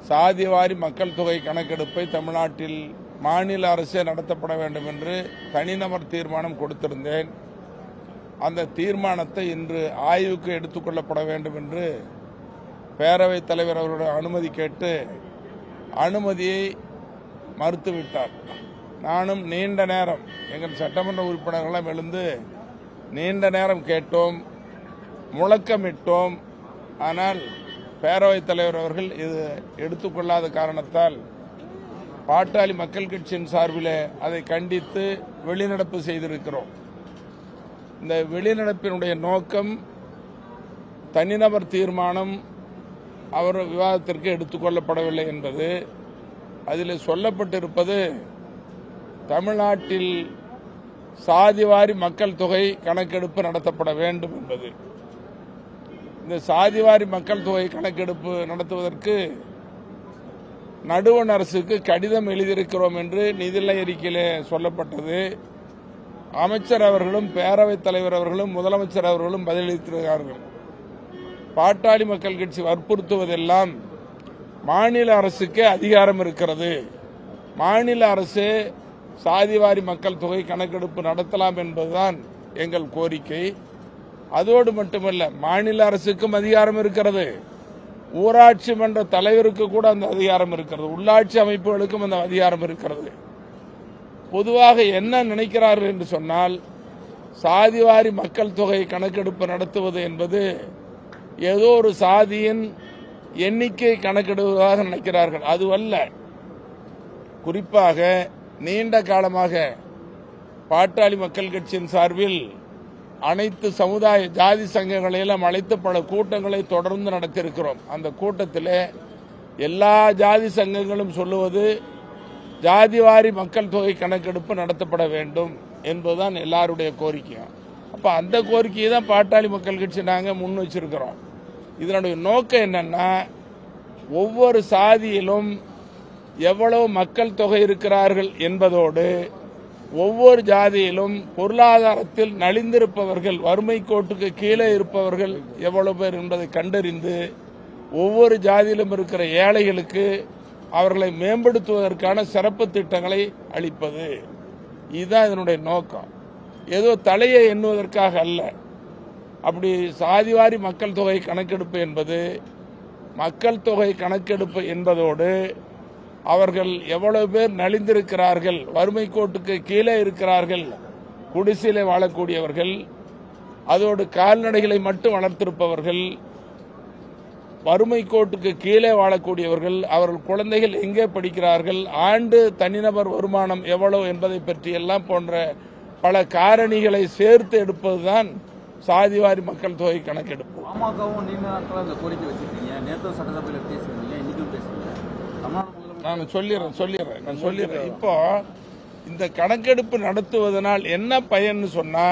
சாதிவாரி மக்கள் தொகை கணக்கெடுப்பை தமிழ்நாட்டில் மாநில அரசே நடத்தப்பட வேண்டும் என்று தனிநபர் தீர்மானம் கொடுத்திருந்தேன் அந்த தீர்மானத்தை இன்று ஆய்வுக்கு எடுத்துக்கொள்ளப்பட வேண்டும் என்று பேரவைத் தலைவர் அவருடைய அனுமதி கேட்டு அனுமதியை மறுத்துவிட்டார் நானும் நீண்ட நேரம் எங்கள் சட்டமன்ற உறுப்பினர்களும் எழுந்து நீண்ட நேரம் கேட்டோம் முழக்கமிட்டோம் ஆனால் பேரவைத் தலைவர் அவர்கள் இது எடுத்துக்கொள்ளாத காரணத்தால் பாட்டாளி மக்கள் கட்சியின் சார்பில் அதை கண்டித்து வெளிநடப்பு செய்திருக்கிறோம் இந்த வெளிநடப்பினுடைய நோக்கம் தனிநபர் தீர்மானம் அவர் விவாதத்திற்கு எடுத்துக்கொள்ளப்படவில்லை என்பது அதில் சொல்லப்பட்டிருப்பது தமிழ்நாட்டில் சாதிவாரி மக்கள் தொகை கணக்கெடுப்பு நடத்தப்பட வேண்டும் என்பது இந்த சாதிவாரி மக்கள் தொகை கணக்கெடுப்பு நடத்துவதற்கு நடுவண் அரசுக்கு கடிதம் எழுதியிருக்கிறோம் என்று நிதிநிலை அறிக்கையிலே சொல்லப்பட்டது அமைச்சர் அவர்களும் பேரவைத் தலைவர் அவர்களும் முதலமைச்சர் அவர்களும் பதிலளித்திருக்கிறார்கள் பாட்டாளி மக்கள் கட்சி வற்புறுத்துவதெல்லாம் மாநில அரசுக்கு அதிகாரம் இருக்கிறது மாநில அரசு சாதிவாரி மக்கள் தொகை கணக்கெடுப்பு நடத்தலாம் என்பதுதான் எங்கள் கோரிக்கை அதோடு மட்டுமல்ல மாநில அரசுக்கும் அதிகாரம் இருக்கிறது ஊராட்சி மன்ற தலைவருக்கு கூட அந்த அதிகாரம் இருக்கிறது உள்ளாட்சி அமைப்புகளுக்கும் அந்த அதிகாரம் இருக்கிறது பொதுவாக என்ன நினைக்கிறார்கள் என்று சொன்னால் சாதிவாரி மக்கள் தொகை கணக்கெடுப்பு நடத்துவது என்பது ஏதோ ஒரு சாதியின் எண்ணிக்கை கணக்கெடுவதாக நினைக்கிறார்கள் அதுவல்ல குறிப்பாக நீண்ட காலமாக பாட்டாளி மக்கள் கட்சியின் சார்பில் அனைத்து சமுதாய ஜாதி சங்கங்களையெல்லாம் அழைத்து பல கூட்டங்களை தொடர்ந்து நடத்தியிருக்கிறோம் அந்த கூட்டத்தில் எல்லா ஜாதி சங்கங்களும் சொல்லுவது ஜாதிவாரி மக்கள் தொகை கணக்கெடுப்பு நடத்தப்பட வேண்டும் என்பதுதான் எல்லாருடைய கோரிக்கையும் அப்ப அந்த கோரிக்கையை தான் பாட்டாளி மக்கள் கட்சி நாங்க முன் வச்சிருக்கிறோம் இதனுடைய நோக்கம் என்னன்னா ஒவ்வொரு சாதியிலும் எவ்வளவு மக்கள் தொகை இருக்கிறார்கள் என்பதோடு ஒவ்வொரு ஜாதியிலும் பொருளாதாரத்தில் நலிந்திருப்பவர்கள் வறுமை கோட்டுக்கு கீழே இருப்பவர்கள் எவ்வளவு பேர் என்பதை கண்டறிந்து ஒவ்வொரு ஜாதியிலும் இருக்கிற ஏழைகளுக்கு அவர்களை மேம்படுத்துவதற்கான சிறப்பு திட்டங்களை அளிப்பது இதுதான் இதனுடைய நோக்கம் ஏதோ தலையை எண்ணுவதற்காக அல்ல அப்படி சாதிவாரி மக்கள் தொகை கணக்கெடுப்பு என்பது மக்கள் தொகை கணக்கெடுப்பு என்பதோடு அவர்கள் எவ்வளவு பேர் நலிந்திருக்கிறார்கள் வறுமை கோட்டுக்கு கீழே இருக்கிறார்கள் குடிசையிலே வாழக்கூடியவர்கள் அதோடு கால்நடைகளை மட்டும் வளர்த்திருப்பவர்கள் வறுமை கோட்டுக்கு கீழே வாழக்கூடியவர்கள் அவர்கள் குழந்தைகள் எங்கே படிக்கிறார்கள் ஆண்டு தனிநபர் வருமானம் எவ்வளவு என்பதை பற்றி எல்லாம் போன்ற பல காரணிகளை சேர்த்து எடுப்பதுதான் சாதிவாரி மக்கள் தொகை கணக்கெடுப்பு பாமகவும் நீண்ட நாட்களாக இந்த கோரிக்கை வச்சிருக்கீங்க நேற்று சட்டசபையில் பேசுறீங்க இன்னைக்கும் பேசுறீங்க தமிழ்நாடு முதலமைச்சர் நான் சொல்லிடுறேன் சொல்லிடுறேன் நான் சொல்லிடுறேன் இப்போ இந்த கணக்கெடுப்பு நடத்துவதனால் என்ன பயன்னு சொன்னா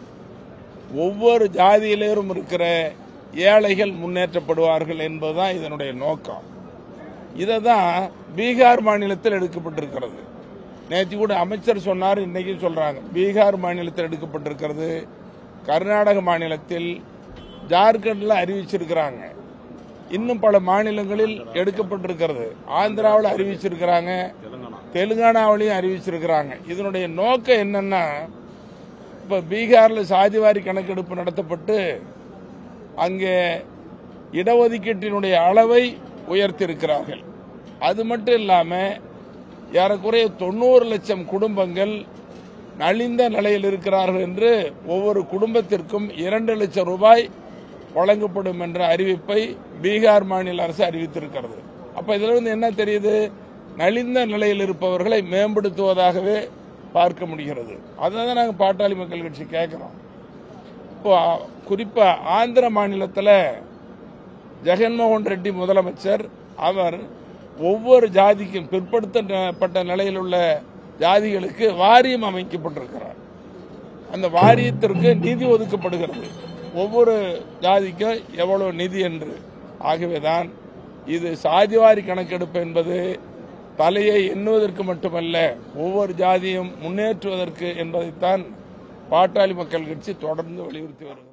ஒவ்வொரு ஜாதியிலும் இருக்கிற ஏழைகள் முன்னேற்றப்படுவார்கள் என்பதுதான் இதனுடைய நோக்கம் இதை தான் பீகார் மாநிலத்தில் எடுக்கப்பட்டிருக்கிறது நேற்று கூட அமைச்சர் சொன்னார் இன்னைக்கு சொல்றாங்க பீகார் மாநிலத்தில் எடுக்கப்பட்டிருக்கிறது கர்நாடக மாநிலத்தில் ஜார்க்கண்ட்ல அறிவிச்சிருக்கிறாங்க இன்னும் பல மாநிலங்களில் எடுக்கப்பட்டிருக்கிறது ஆந்திராவில் அறிவிச்சிருக்கிறாங்க தெலுங்கானாவிலையும் அறிவிச்சிருக்கிறாங்க இதனுடைய நோக்கம் என்னன்னா இப்ப பீகார்ல சாதிவாரி கணக்கெடுப்பு நடத்தப்பட்டு அங்கே இடஒதுக்கீட்டினுடைய அளவை உயர்த்தியிருக்கிறார்கள் அது மட்டும் இல்லாம ஏறக்குறைய தொண்ணூறு லட்சம் குடும்பங்கள் நலிந்த நிலையில் இருக்கிறார்கள் என்று ஒவ்வொரு குடும்பத்திற்கும் இரண்டு லட்சம் ரூபாய் வழங்கப்படும் என்ற அறிவிப்பை பீகார் மாநில அரசு அறிவித்திருக்கிறது அப்ப இதுல இருந்து என்ன தெரியுது நலிந்த நிலையில் இருப்பவர்களை மேம்படுத்துவதாகவே பார்க்க முடிகிறது அதுதான் நாங்கள் பாட்டாளி மக்கள் கட்சி கேட்கிறோம் இப்போ குறிப்பா ஆந்திர மாநிலத்தில் ஜெகன்மோகன் ரெட்டி முதலமைச்சர் அவர் ஒவ்வொரு ஜாதிக்கும் பிற்படுத்தப்பட்ட நிலையில் உள்ள ஜாதிகளுக்கு வாரியம் அமைக்கப்பட்டிருக்கிறார் அந்த வாரியத்திற்கு நிதி ஒதுக்கப்படுகிறது ஒவ்வொரு ஜாதிக்கும் எவ்வளவு நிதி என்று ஆகவேதான் இது சாதிவாரி கணக்கெடுப்பு என்பது தலையை எண்ணுவதற்கு மட்டுமல்ல ஒவ்வொரு ஜாதியும் முன்னேற்றுவதற்கு என்பதைத்தான் பாட்டாளி மக்கள் கட்சி தொடர்ந்து வலியுறுத்தி வருகிறது